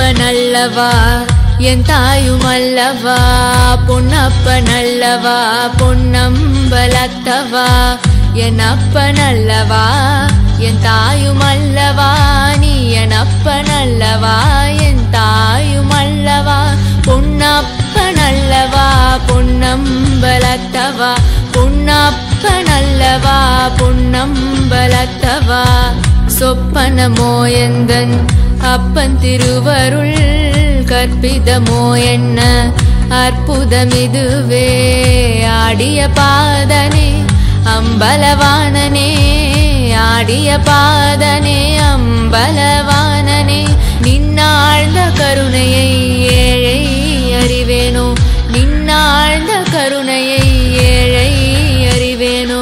பொன்னப்பனல்லவா என் தாயுமல்லவா பொன்னப்பனல்லவா பொன்னம்பலத்தவா என் அப்பனல்லவா என் தாயுமல்லவா நீ என் அப்பனல்லவா என் தாயுமல்லவா பொன்னப்பனல்லவா பொன்னம்பலத்தவா பொன்னப்பனல்லவா பொன்னம்பலத்தவா சொப்பனமோ எந்தன் அப்பன் திருவருள் கற்பிதமோ என்ன அற்புதமிதுவே ஆடிய பாதனே அம்பலவானனே ஆடிய பாதனே அம்பலவானனே நின்னாழ்ந்த கருணையை ஏழை அறிவேனோ நின்னாழ்ந்த கருணையை ஏழை அறிவேனோ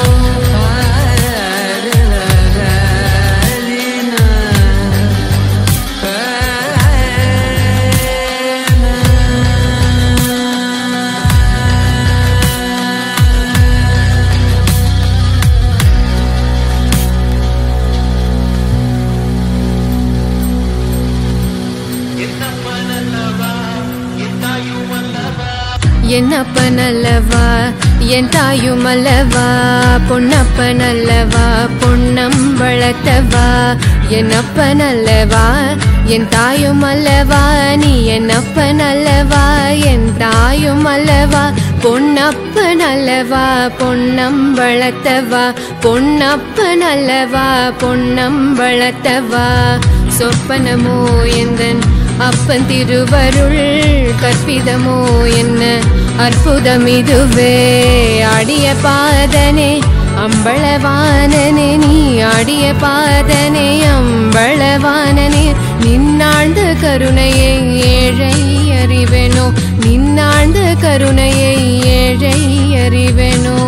என்னப்பனல்லவா என் தாயுமல்லவா பொன்னப்பனல்லவா பொன்னம்பழத்தவா என்னப்பனல்லவா என் தாயுமல்லவா நீ என்னப்பனல்லவா என் தாயுமல்லவா பொன்னப்பனல்லவா பொன்னம்பழத்தவா பொன்னப்பனல்லவா பொன்னம்பழத்தவா சொப்பனமோ எந்தன் அப்பன் திருவருள் கற்பிதமோ என்ன அற்புதம் இதுவே ஆடிய பாதனே அம்பளவானனே நீ ஆடிய பாதனே அம்பளவானனே நின்னாழ்ந்த கருணையை ஏழை அறிவேனோ நின்னாழ்ந்த கருணையை ஏழை அறிவேனோ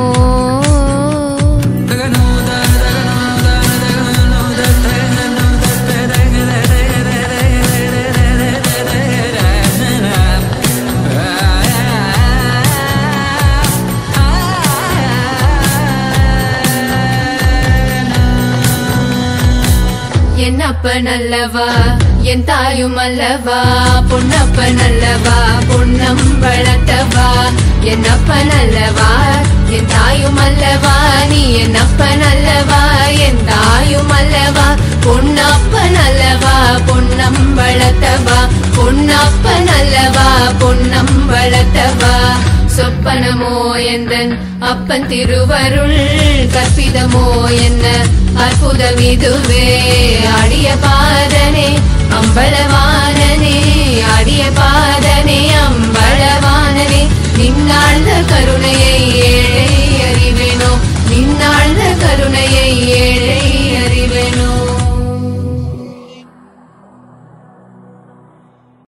என்னப்பனல்லவா என் தாயும் அல்லவா பொன்னப்பனல்லவா பொன்னம் வளர்த்தவா என்னப்பனல்லவா என் தாயும் அல்லவா நீ என்னப்பனல்லவா என் தாயும் அல்லவா பொன்னப்பனல்லவா பொன்னம் வளர்த்தவா பொன்னப்பனல்லவா பொன்னம் வளர்த்தவா சொப்பனமோ எந்தன் அப்பன் திருவருள் கற்பிதமோ என்ன அற்புதம் இதுவே ஆடிய பா